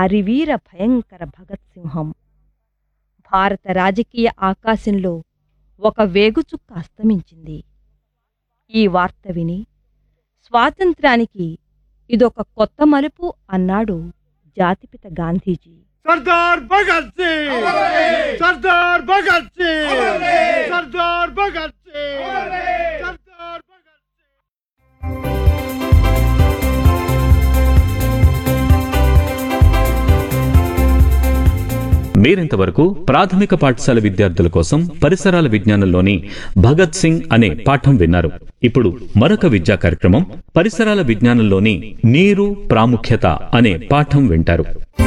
అరివీర భయంకర భగత్ సింహం భారత రాజకీయ ఆకాశంలో ఒక వేగుచుక్క అస్తమించింది ఈ వార్త విని స్వాతంత్రానికి ఇదొక కొత్త మలుపు అన్నాడు జాతిపిత గాంధీజీ सरदार भगत सिंह सरदार भगत सिंह सरदार भगत सिंह सरदार भगत सिंह మీరింతవరకు ప్రాథమిక పాఠశాల విద్యార్థుల కోసం పరిసరాల విజ్ఞానంలోని భగత్ సింగ్ అనే పాఠం విన్నారు ఇప్పుడు మరొక విద్యా కార్యక్రమం పరిసరాల విజ్ఞానంలోని నీరు ప్రాముఖ్యత అనే పాఠం వింటారు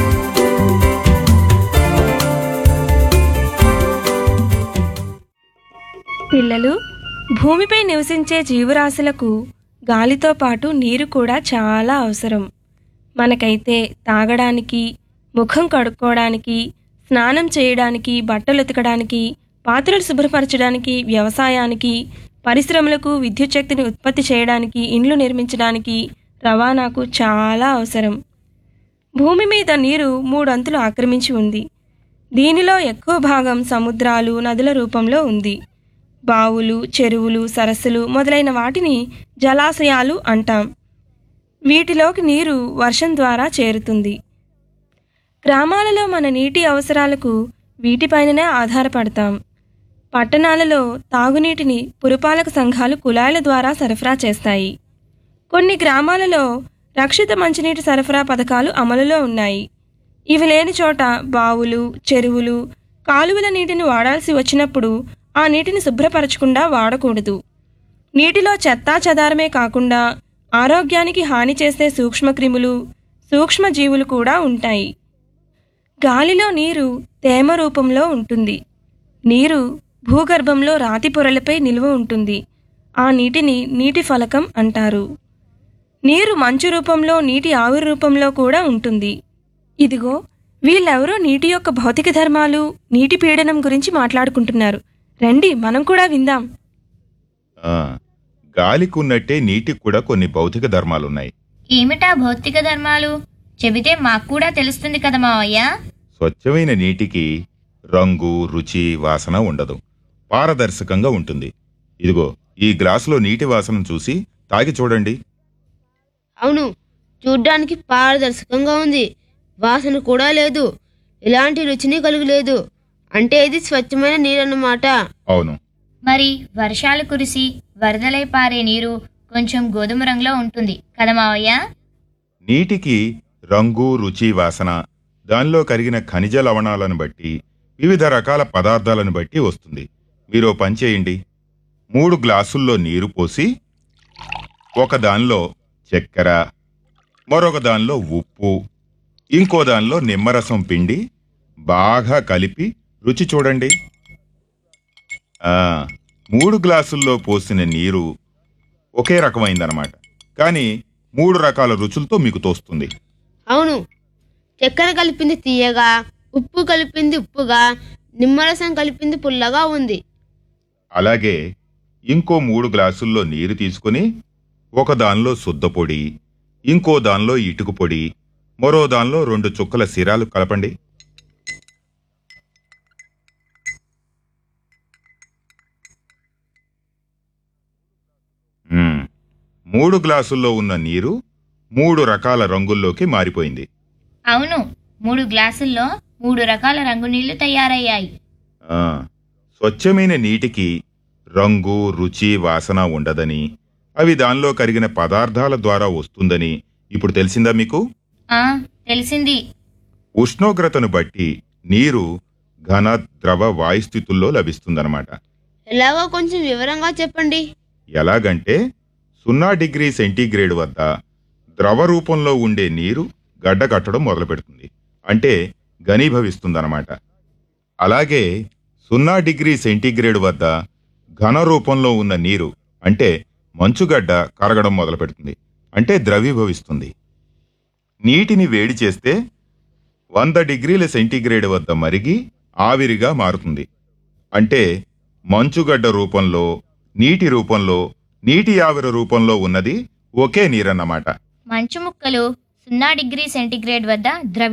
పిల్లలు భూమిపై నివసించే జీవరాశులకు గాలితో పాటు నీరు కూడా చాలా అవసరం మనకైతే తాగడానికి ముఖం కడుక్కోవడానికి స్నానం చేయడానికి బట్టలు ఉతకడానికి పాత్రలు శుభ్రపరచడానికి వ్యవసాయానికి పరిశ్రమలకు విద్యుత్ శక్తిని ఉత్పత్తి చేయడానికి ఇండ్లు నిర్మించడానికి రవాణాకు చాలా అవసరం భూమి మీద నీరు మూడంతులు ఆక్రమించి ఉంది దీనిలో ఎక్కువ భాగం సముద్రాలు నదుల రూపంలో ఉంది బావులు చెరువులు సరస్సులు మొదలైన వాటిని జలాశయాలు అంటాం వీటిలోకి నీరు వర్షం ద్వారా చేరుతుంది గ్రామాలలో మన నీటి అవసరాలకు వీటిపైననే ఆధారపడతాం పట్టణాలలో తాగునీటిని పురపాలక సంఘాలు కుళాయిల ద్వారా సరఫరా చేస్తాయి కొన్ని గ్రామాలలో రక్షిత మంచినీటి సరఫరా పథకాలు అమలులో ఉన్నాయి ఇవి లేని చోట బావులు చెరువులు కాలువల నీటిని వాడాల్సి వచ్చినప్పుడు ఆ నీటిని శుభ్రపరచకుండా వాడకూడదు నీటిలో చెత్తా చెదారమే కాకుండా ఆరోగ్యానికి హాని చేసే సూక్ష్మక్రిములు సూక్ష్మజీవులు కూడా ఉంటాయి గాలిలో నీరు తేమ రూపంలో ఉంటుంది నీరు భూగర్భంలో రాతి పొరలపై నిల్వ ఉంటుంది ఆ నీటిని నీటి ఫలకం అంటారు నీరు మంచు రూపంలో నీటి ఆవిరి రూపంలో కూడా ఉంటుంది ఇదిగో వీళ్ళెవరో నీటి యొక్క భౌతిక ధర్మాలు నీటి పీడనం గురించి మాట్లాడుకుంటున్నారు రండి మనం కూడా విందాం ఆ, గాలికున్నట్టే నీటికి కూడా కొన్ని భౌతిక ధర్మాలున్నాయి ఏమిటా భౌతిక ధర్మాలు చెబితే మాకు కూడా తెలుస్తుంది కదా మావయ్య స్వచ్ఛమైన నీటికి రంగు రుచి వాసన ఉండదు పారదర్శకంగా ఉంటుంది ఇదిగో ఈ గ్లాసులో నీటి వాసన చూసి తాగి చూడండి అవును చూడ్డానికి పారదర్శకంగా ఉంది వాసన కూడా లేదు ఎలాంటి రుచిని కలిగి లేదు అంటే ఇది స్వచ్ఛమైన నీరన్నమాట అవును మరి వర్షాలు కురిసి వరదలై పారే నీరు కొంచెం గోధుమ రంగులో ఉంటుంది కదా మావయ్య నీటికి రంగు రుచి వాసన దానిలో కరిగిన ఖనిజ లవణాలను బట్టి వివిధ రకాల పదార్థాలను బట్టి వస్తుంది మీరు ఓ పని చేయండి మూడు గ్లాసుల్లో నీరు పోసి ఒక దానిలో చక్కెర మరొక దానిలో ఉప్పు ఇంకో దానిలో నిమ్మరసం పిండి బాగా కలిపి రుచి చూడండి ఆ, మూడు గ్లాసుల్లో పోసిన నీరు ఒకే రకమైందనమాట కానీ మూడు రకాల రుచులతో మీకు తోస్తుంది అవును చక్కెర కలిపింది తీయగా ఉప్పు కలిపింది ఉప్పుగా నిమ్మరసం కలిపింది పుల్లగా ఉంది అలాగే ఇంకో మూడు గ్లాసుల్లో నీరు తీసుకుని ఒక దానిలో శుద్ధ పొడి ఇంకో దానిలో ఇటుక పొడి మరో దానిలో రెండు చుక్కల సిరాలు కలపండి మ్మ్. మూడు గ్లాసుల్లో ఉన్న నీరు మూడు రకాల రంగుల్లోకి మారిపోయింది అవును మూడు గ్లాసుల్లో మూడు రకాల రంగు నీళ్లు తయారయ్యాయి ఆ, స్వచ్ఛమైన నీటికి రంగు రుచి వాసన ఉండదని అవి దానిలో కరిగిన పదార్థాల ద్వారా వస్తుందని ఇప్పుడు తెలిసిందా మీకు ఆ తెలిసింది ఉష్ణోగ్రతను బట్టి నీరు ఘన ద్రవ వాయుస్థితుల్లో లభిస్తుందన్నమాట ఎలాగో కొంచెం వివరంగా చెప్పండి ఎలాగంటే సున్నా డిగ్రీ సెంటీగ్రేడ్ వద్ద ద్రవ రూపంలో ఉండే నీరు గడ్డకట్టడం మొదలుపెడుతుంది అంటే ఘనీభవిస్తుందన్నమాట అలాగే సున్నా డిగ్రీ సెంటీగ్రేడ్ వద్ద ఘన రూపంలో ఉన్న నీరు అంటే మంచుగడ్డ కరగడం మొదలుపెడుతుంది అంటే ద్రవీభవిస్తుంది నీటిని వేడి చేస్తే వంద డిగ్రీల సెంటీగ్రేడ్ వద్ద మరిగి ఆవిరిగా మారుతుంది అంటే మంచుగడ్డ రూపంలో నీటి రూపంలో నీటి ఆవిరి రూపంలో ఉన్నది ఒకే నీరన్నమాట మంచు ముక్కలు సున్నా డిగ్రీ సెంటీగ్రేడ్ వద్ద ద్రవి